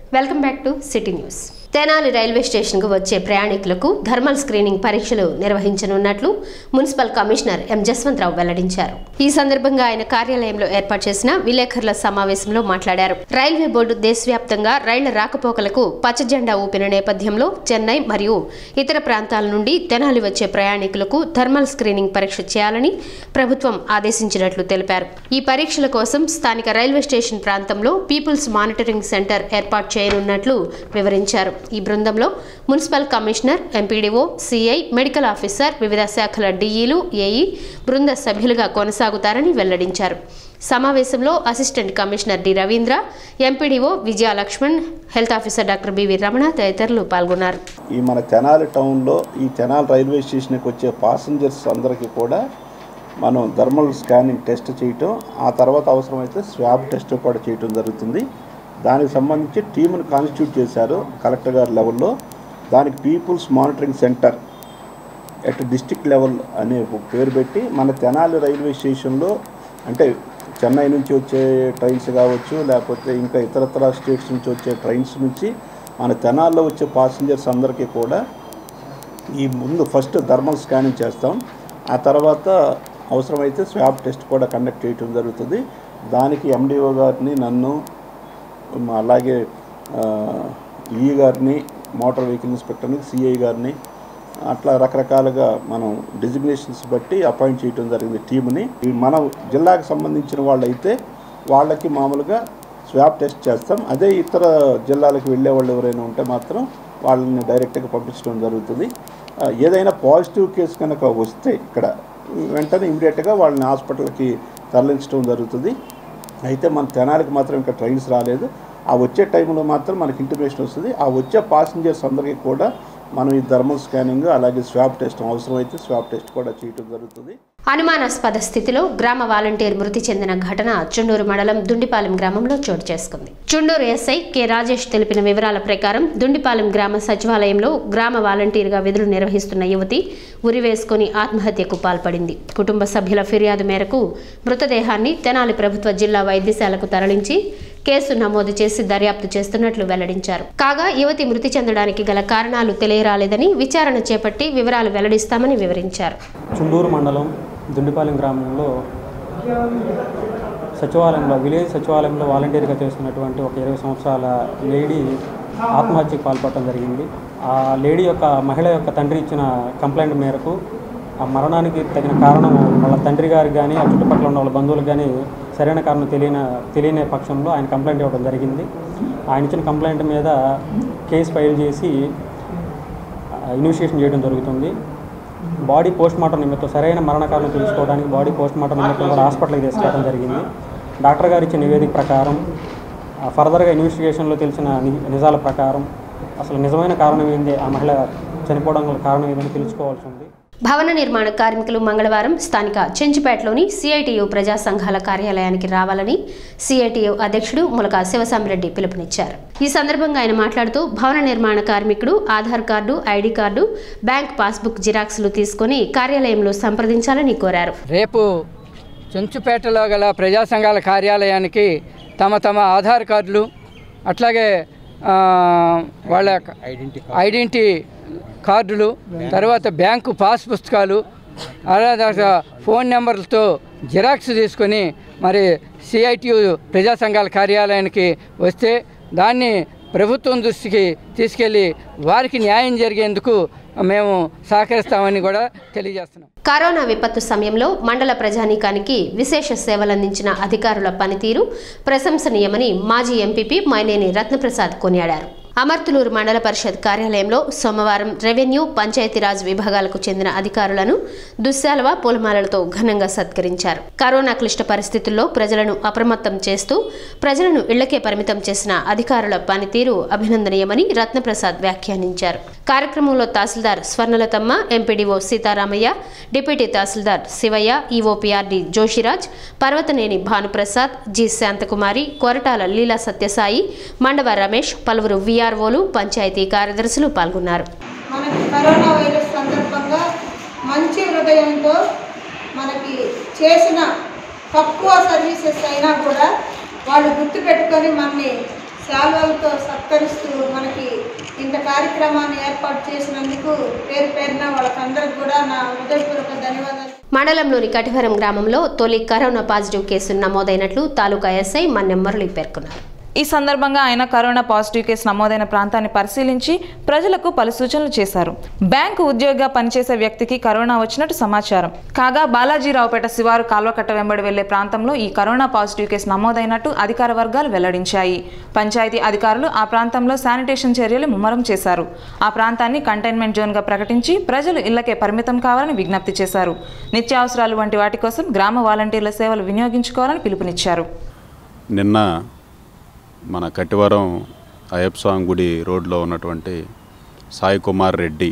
welcome back to city news Tenali railway స్టేషన్కు వచ్చే ప్రయాణికులకు థర్మల్ స్క్రీనింగ్ పరీక్షలు నిర్వహించనున్నట్లు మున్సిపల్ కమిషనర్ ఎం జస్వంతరావు వెల్లడించారు ఈ సందర్భంగా ఆయన కార్యాలయంలో ఏర్పాటు చేసిన విలేకరుల సమావేశంలో మాట్లాడారు రైల్వే బోర్డు దేశవ్యాప్తంగా రైళ్ల రాకపోకలకు పచ్చ జెండా ఊపిన నేపథ్యంలో చెన్నై మరియు ఇతర ప్రాంతాల నుండి తెనాలి వచ్చే ప్రయాణికులకు థర్మల్ స్క్రీనింగ్ పరీక్ష చేయాలని ప్రభుత్వం ఆదేశించినట్లు తెలిపారు ఈ పరీక్షల కోసం స్థానిక రైల్వే స్టేషన్ ప్రాంతంలో పీపుల్స్ మానిటరింగ్ సెంటర్ ఏర్పాటు చేయనున్నట్లు వివరించారు ఈ బృందంలో municipal commissioner MPDO CI medical officer వివిధ శాఖల డీఈలు ఏఈ బృంద సభ్యులుగా కొనసాగుతారని వెల్లడించారు సమావేశంలో assistant commissioner D Ravindra MPDO Vijaya Lakshman health officer doctor B V Ramana తదితరులు పాల్గొన్నారు ఈ మన తెనాలి టౌన్లో ఈ తెనాలి రైల్వే స్టేషన్కి వచ్చే పాసెంజర్స్ అందరికీ కూడా మనం థర్మల్ స్కానింగ్ టెస్ట్ చేయటం ఆ తర్వాత అవసరమైతే స్వాబ్ టెస్ట్ కూడా చేయటం జరుగుతుంది దానికి సంబంధించి టీమును కాన్స్టిట్యూట్ చేశారు కలెక్టర్ గారి లెవెల్లో దానికి people's monitoring centre at district level అనే ఒక పేరు పెట్టి మన తెనాలి రైల్వే స్టేషన్లో అంటే చెన్నై నుంచి వచ్చే ట్రైన్స్ కావచ్చు లేకపోతే ఇంకా ఇతరత్ర స్టేట్స్ నుంచి వచ్చే ట్రైన్స్ నుంచి మన తెనాల్లో వచ్చే పాసింజర్స్ అందరికీ కూడా ఈ ముందు ఫస్ట్ థర్మల్ స్కానింగ్ చేస్తాం ఆ తర్వాత అవసరమైతే స్వాబ్ టెస్ట్ కూడా కండక్ట్ చేయడం జరుగుతుంది దానికి ఎండిఓ గారిని నన్ను మ- అలాగే ఆ, ఈ గారిని మోటార్ వెహికల్ ఇన్స్పెక్టర్ని సిఐ గారిని అట్లా రకరకాలుగా మనం డిజిగ్నేషన్స్ బట్టి అపాయింట్ చేయడం జరిగింది టీముని ఈ మన జిల్లాకు సంబంధించిన వాళ్ళైతే వాళ్ళకి మామూలుగా స్వాబ్ టెస్ట్ చేస్తాం అదే ఇతర జిల్లాలకు వెళ్ళే వాళ్ళు ఎవరైనా ఉంటే మాత్రం వాళ్ళని డైరెక్ట్గా పంపించడం జరుగుతుంది ఆ, ఏదైనా పాజిటివ్ కేసు కనుక వస్తే ఇక్కడ వెంటనే ఇమీడియట్గా వాళ్ళని హాస్పిటల్కి తరలించడం జరుగుతుంది అయితే మన తెనాలికి మాత్రం ఇంకా ట్రైన్స్ రాలేదు ఆ వచ్చే టైంలో మాత్రం మనకి ఇంటిమేషన్ వస్తుంది ఆ వచ్చే పాసింజర్స్ అందరికీ కూడా మనం ఈ థర్మల్ స్కానింగ్ అలాగే స్వాబ్ టెస్ట్ అవసరమైతే స్వాబ్ టెస్ట్ కూడా చేయడం జరుగుతుంది అనుమానాస్పద స్థితిలో గ్రామ వాలంటీర్ మృతి చెందిన ఘటన చుండూరు మండలం దుండిపాలెం గ్రామంలో చోటు చేసుకుంది చుండూరు ఎస్ఐ కె రాజేష్ తెలిపిన వివరాల ప్రకారం దుండిపాలెం గ్రామ సచివాలయంలో గ్రామ వాలంటీర్గా విధులు నిర్వహిస్తున్న యువతి ఉరివేసుకుని ఆత్మహత్యకు పాల్పడింది కుటుంబ సభ్యుల ఫిర్యాదు మేరకు మృతదేహాన్ని తెనాలి ప్రభుత్వ జిల్లా వైద్యశాలకు తరలించి కేసు నమోదు చేసి దర్యాప్తు చేస్తున్నట్లు వెల్లడించారు కాగా యువతి మృతి చెందడానికి గల కారణాలు తెలియరాలేదని విచారణ చేపట్టి వివరాలు వెల్లడిస్తామని వివరించారు చుండూరు మండలం దుండిపాలెం గ్రామంలో సచివాలయంలో విలేజ్ సచివాలయంలో వాలంటీర్గా చేస్తున్నటువంటి ఒక ఇరవై సంవత్సరాల లేడీ ఆత్మహత్యకు పాల్పడటం జరిగింది ఆ లేడీ యొక్క మహిళ యొక్క తండ్రి ఇచ్చిన కంప్లైంట్ మేరకు ఆ మరణానికి తగిన కారణం వాళ్ళ తండ్రి గారికి కానీ ఆ చుట్టుపక్కల ఉన్న వాళ్ళ బంధువులకు కానీ సరైన కారణం తెలియని తెలియని పక్షంలో ఆయన కంప్లైంట్ ఇవ్వడం జరిగింది ఆయన ఇచ్చిన కంప్లైంట్ మీద కేసు ఫైల్ చేసి ఇనిషియేషన్ చేయడం జరుగుతుంది బాడీ పోస్ట్ మార్టం నిమిత్తం సరైన మరణ కారణం తెలుసుకోవడానికి బాడీ పోస్ట్ మార్టం నిమిత్తం కూడా హాస్పిటల్కి తీసుకెళ్ళడం జరిగింది డాక్టర్ గారు ఇచ్చిన నివేదిక ప్రకారం ఆ, ఫర్దర్గా ఇన్వెస్టిగేషన్లో తెలిసిన ని- నిజాల ప్రకారం అసలు నిజమైన కారణం ఏంది ఆ మహిళ చనిపోవడం గల కారణం ఏందని తెలుసుకోవాల్సి ఉంది భవన నిర్మాణ కార్మికులు మంగళవారం స్థానిక చెంచుపేటలోని సిఐటియు ప్రజా సంఘాల కార్యాలయానికి రావాలని సిఐటియు అధ్యక్షుడు ములక శివసామిరెడ్డి పిలుపునిచ్చారు ఈ సందర్భంగా ఆయన మాట్లాడుతూ భవన నిర్మాణ కార్మికుడు Aadhaar card ID card bank passbook జిరాక్స్లు తీసుకుని కార్యాలయంలో సంప్రదించాలని కోరారు రేపు చెంచుపేటలో గల ప్రజా సంఘాల కార్యాలయానికి తమ తమ ఆధార్ కార్డులు అట్లాగే ఆ, వాళ్ళ ఐడెంటిటీ కార్డులు తర్వాత బ్యాంకు పాస్ పుస్తకాలు అలాగే ఫోన్ నెంబర్లతో జిరాక్స్ తీసుకొని మరి సిఐటియు ప్రజా సంఘాల కార్యాలయానికి వస్తే దాన్ని ప్రభుత్వం దృష్టికి తీసుకెళ్ళి వారికి న్యాయం జరిగేందుకు మేము సహకరిస్తామని కూడా తెలియజేస్తున్నాం కరోనా విపత్తు సమయంలో మండల ప్రజానీకానికి విశేష సేవలందించిన అధికారుల పనితీరు ప్రశంసనీయమని మాజీ ఎంపీపీ మైనేని రత్నప్రసాద్ కొనియాడారు అమర్తులూరు మండల పరిషత్ కార్యాలయంలో సోమవారం రెవెన్యూ పంచాయతీరాజ్ విభాగాలకు చెందిన అధికారులను దుశ్శాలవ పూలమాలలతో ఘనంగా సత్కరించారు కరోనా క్లిష్ట పరిస్థితుల్లో ప్రజలను అప్రమత్తం చేస్తూ ప్రజలను ఇళ్లకే పరిమితం చేసిన అధికారుల పనితీరు అభినందనీయమని రత్నప్రసాద్ వ్యాఖ్యానించారు కార్యక్రమంలో tahsildar Swarnalathamma MPDO Sitaramayya deputy tahsildar Sivayya EOPRD Joshiraj Parvathaneni Bhanuprasad G Shanthakumari Koratala Leela Satyasai Mandava Ramesh పలువురు వీఆర్ఓలు పంచాయతీ కార్యదర్శులు పాల్గొన్నారు మనకి కరోనా వైరస్ సందర్భంగా మంచి హృదయంతో మనకి చేసిన తక్కువ సర్వీసెస్ అయినా కూడా వాళ్ళు గుర్తుపెట్టుకొని మనని శాల్వలతో సత్కరిస్తూ మనకి ఇంత కార్యక్రమాన్ని ఏర్పాటు చేసినందుకు పేరు పేరున వాళ్ళకందరికి కూడా నా హృదయపూర్వక ధన్యవాదాలు మండలంలోని కటివరం గ్రామంలో తొలి కరోనా పాజిటివ్ కేసు నమోదైనట్లు తాలూకా ఎస్ఐ మన్నెం మురళి పేర్కొన్నారు ఈ సందర్భంగా ఆయన కరోనా పాజిటివ్ కేసు నమోదైన ప్రాంతాన్ని పరిశీలించి ప్రజలకు పలు సూచనలు చేశారు బ్యాంకు ఉద్యోగిగా పనిచేసే వ్యక్తికి కరోనా వచ్చినట్టు సమాచారం కాగా బాలాజీరావుపేట శివారు కాల్వకట్ట వెంబడి వెళ్లే ప్రాంతంలో ఈ కరోనా పాజిటివ్ కేసు నమోదైనట్టు అధికార వర్గాలు వెల్లడించాయి పంచాయతీ అధికారులు ఆ ప్రాంతంలో శానిటేషన్ చర్యలు ముమ్మరం చేశారు ఆ ప్రాంతాన్ని కంటైన్మెంట్ జోన్గా ప్రకటించి ప్రజలు ఇళ్లకే పరిమితం కావాలని విజ్ఞప్తి చేశారు నిత్యావసరాలు వంటి వాటి కోసం గ్రామ వాలంటీర్ల సేవలు వినియోగించుకోవాలని పిలుపునిచ్చారు నిన్న మన కట్టివరం అయ్యప్ప స్వామి గుడి రోడ్లో ఉన్నటువంటి సాయి కుమార్ రెడ్డి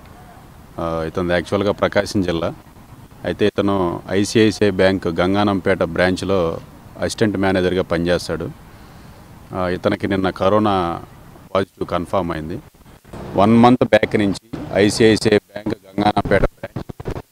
ఆ, ఇతను యాక్చువల్గా ప్రకాశం జిల్లా అయితే ఇతను ఐసిఐసిఐ బ్యాంక్ గంగానంపేట బ్రాంచ్లో అసిస్టెంట్ మేనేజర్గా పనిచేస్తాడు ఆ, ఇతనికి నిన్న కరోనా పాజిటివ్ కన్ఫామ్ అయింది వన్ మంత్ బ్యాక్ నుంచి ఐసిఐసిఐ బ్యాంక్ గంగానంపేట బ్రాంచ్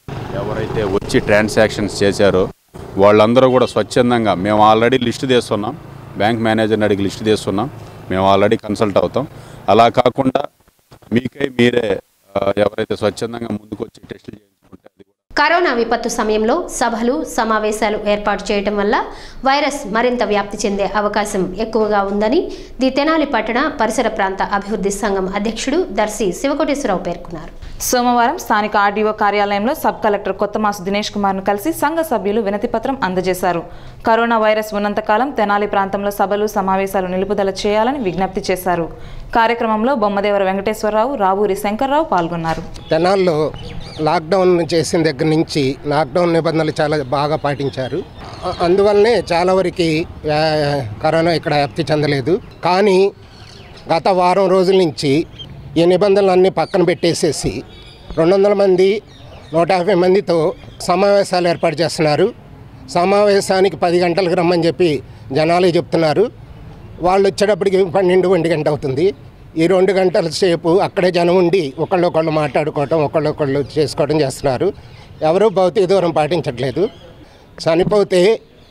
ఎవరైతే వచ్చి ట్రాన్సాక్షన్స్ చేశారో వాళ్ళందరూ కూడా స్వచ్ఛందంగా మేము ఆల్రెడీ లిస్ట్ తీస్తున్నాం బ్యాంక్ మేనేజర్ని అడిగి లిస్ట్ తీస్తున్నాం మేము ఆల్రెడీ కన్సల్ట్ అవుతాం అలా కాకుండా మీకై మీరే ఆ, ఎవరైతే స్వచ్ఛందంగా ముందుకు వచ్చి టెస్టులు చేయించుకుంటే అది కూడా కరోనా విపత్తు సమయంలో సభలు సమావేశాలు ఏర్పాటు చేయడం వల్ల వైరస్ మరింత వ్యాప్తి చెందే అవకాశం ఎక్కువగా ఉందని ది తెనాలి పట్టణ పరిసర ప్రాంత అభివృద్ధి సంఘం అధ్యక్షుడు దర్శి శివకోటేశ్వరరావు పేర్కొన్నారు సోమవారం స్థానిక ఆర్డీఓ కార్యాలయంలో సబ్ కలెక్టర్ కొత్తమాసు దినేష్ కుమార్ను కలిసి సంఘ సభ్యులు వినతిపత్రం అందజేశారు కరోనా వైరస్ ఉన్నంతకాలం తెనాలి ప్రాంతంలో సభలు సమావేశాలు నిలుపుదల చేయాలని విజ్ఞప్తి చేశారు కార్యక్రమంలో బొమ్మదేవర వెంకటేశ్వరరావు రావూరి శంకర్రావు పాల్గొన్నారు తెనాల్లో లాక్డౌన్ చేసిన దగ్గర నుంచి లాక్డౌన్ నిబంధనలు చాలా బాగా పాటించారు అ- అందువల్లనే చాలా వరకు వ్యా- కరోనా ఇక్కడ వ్యాప్తి చెందలేదు కానీ గత వారం రోజుల నుంచి ఈ నిబంధనలన్నీ పక్కన పెట్టేసేసి రెండు వందల మంది నూట యాభై మందితో సమావేశాలు ఏర్పాటు చేస్తున్నారు సమావేశానికి పది గంటలకు రమ్మని చెప్పి జనాలే చెప్తున్నారు వాళ్ళు వచ్చేటప్పటికి పన్నెండు ఒంటి గంట అవుతుంది ఈ రెండు గంటల సేపు అక్కడే జనం ఉండి ఒకళ్ళొకళ్ళు మాట్లాడుకోవటం ఒకళ్ళొకళ్ళు చేసుకోవడం చేస్తున్నారు ఎవరూ భౌతిక దూరం పాటించట్లేదు చనిపోతే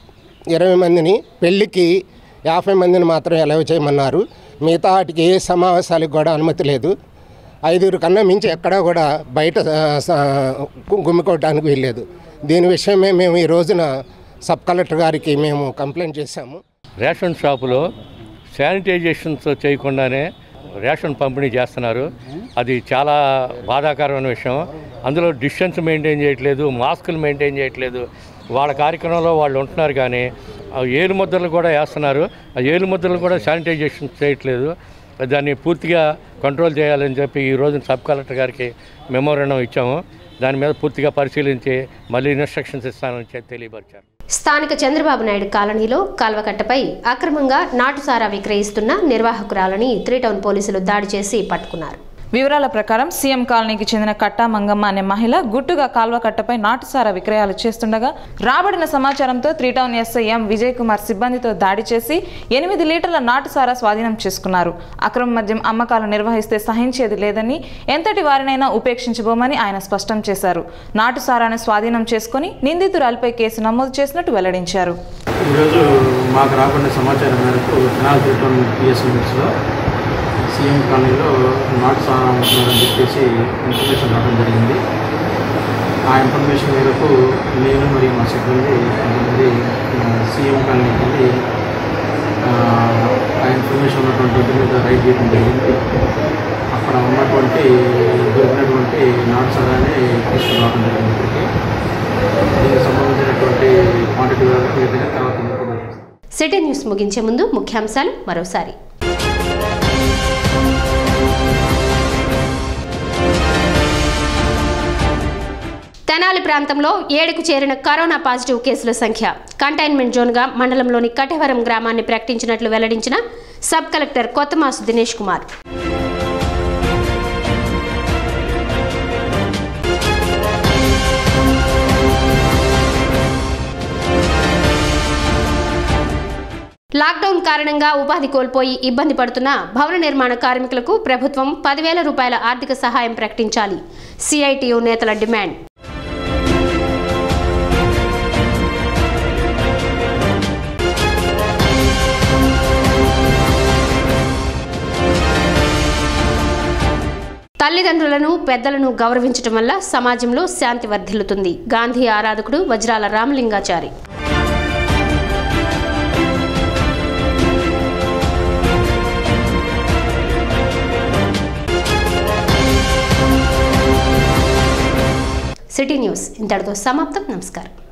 ఇరవై మందిని పెళ్ళికి యాభై మందిని మాత్రం ఎలవ చేయమన్నారు మిగతా వాటికి ఏ సమావేశాలకు కూడా అనుమతి లేదు ఐదుగురు కన్నా మించి ఎక్కడా కూడా బయట ఆ, స- గు- గుమ్మికోవడానికి వీల్లేదు దీని విషయమే మేము ఈ రోజున సబ్ కలెక్టర్ గారికి మేము కంప్లైంట్ చేశాము రేషన్ షాపులో శానిటైజేషన్స్ చేయకుండానే రేషన్ పంపిణీ చేస్తున్నారు అది చాలా బాధాకరమైన విషయం అందులో డిస్టెన్స్ మెయింటైన్ చేయట్లేదు మాస్కులు మెయింటైన్ చేయట్లేదు వాళ్ళ కార్యక్రమంలో వాళ్ళు ఉంటున్నారు కానీ ఆ ఏలు ముద్రలు కూడా వేస్తున్నారు ఆ ఏలు ముద్రలు కూడా శానిటైజేషన్ చేయట్లేదు దాన్ని పూర్తిగా కంట్రోల్ చేయాలని చెప్పి ఈ రోజు సబ్ కలెక్టర్ గారికి మెమోరండం ఇచ్చాము దాని మీద పూర్తిగా పరిశీలించి మళ్ళీ ఇన్స్ట్రక్షన్స్ ఇస్తానని చెప్పి తెలియపరిచారు స్థానిక చంద్రబాబు నాయుడు కాలనీలో కాల్వకట్టపై అక్రమంగా నాటుసారా విక్రయిస్తున్న నిర్వాహకురాలని త్రీ టౌన్ పోలీసులు దాడి చేసి పట్టుకున్నారు వివరాల ప్రకారం సీఎం కాలనీకి చెందిన కట్టా మంగమ్మ అనే మహిళ గుట్టుగా కాల్వ కట్టపై నాటుసారా విక్రయాలు చేస్తుండగా రాబడిన సమాచారంతో three town SI M Vijay Kumar సిబ్బందితో దాడి చేసి ఎనిమిది లీటర్ల నాటుసారా స్వాధీనం చేసుకున్నారు అక్రమ మద్యం అమ్మకాలు నిర్వహిస్తే సహించేది లేదని ఎంతటి వారినైనా ఉపేక్షించబోమని ఆయన స్పష్టం చేశారు నాటుసారాను స్వాధీనం చేసుకుని నిందితురాలిపై కేసు నమోదు చేసినట్టు వెల్లడించారు ఈరోజు మాకు రాబడిన సమాచారం మేరకు తెనాలి తిరుపతి పిఎస్ లిమిట్స్లో సీఎం కాలనీలో నాటు సారా అమ్ముతున్నారని చెప్పేసి ఇన్ఫర్మేషన్ రావడం జరిగింది ఆ ఇన్ఫర్మేషన్ మేరకు నేను మరియు మా సిబ్బంది కొంతమంది సీఎం కాలనీకి వెళ్ళి ఆ, ఆ ఇన్ఫర్మేషన్ ఉన్నటువంటి ఇంటి మీద రైడ్ చేయడం జరిగింది అక్కడ ఉన్నటువంటి దొరికినటువంటి నాటు సారాన్ని తీసుకురావడం జరిగింది ఇక్కడికి దీనికి సంబంధించినటువంటి క్వాంటిటీ విధంగా తర్వాత ఇన్ఫర్మేషన్ సిటీ న్యూస్ ముగించే ముందు ముఖ్యాంశాలు మరోసారి తెనాలి ప్రాంతంలో ఏడుకు చేరిన కరోనా పాజిటివ్ కేసుల సంఖ్య కంటైన్మెంట్ జోన్గా మండలంలోని కటవరం గ్రామాన్ని ప్రకటించినట్లు వెల్లడించిన sub collector Kothamasu Dinesh Kumar lockdown కారణంగా ఉపాధి కోల్పోయి ఇబ్బంది పడుతున్న భవన నిర్మాణ కార్మికులకు ప్రభుత్వం పదివేల రూపాయల ఆర్థిక సహాయం ప్రకటించాలి సిఐటియు నేతల డిమాండ్ తల్లిదండ్రులను పెద్దలను గౌరవించటం వల్ల సమాజంలో శాంతి వర్ధిల్లుతుంది గాంధీ ఆరాధకుడు వజ్రాల రామలింగాచారి సిటీ న్యూస్ ఇంతటితో సమాప్తం నమస్కారం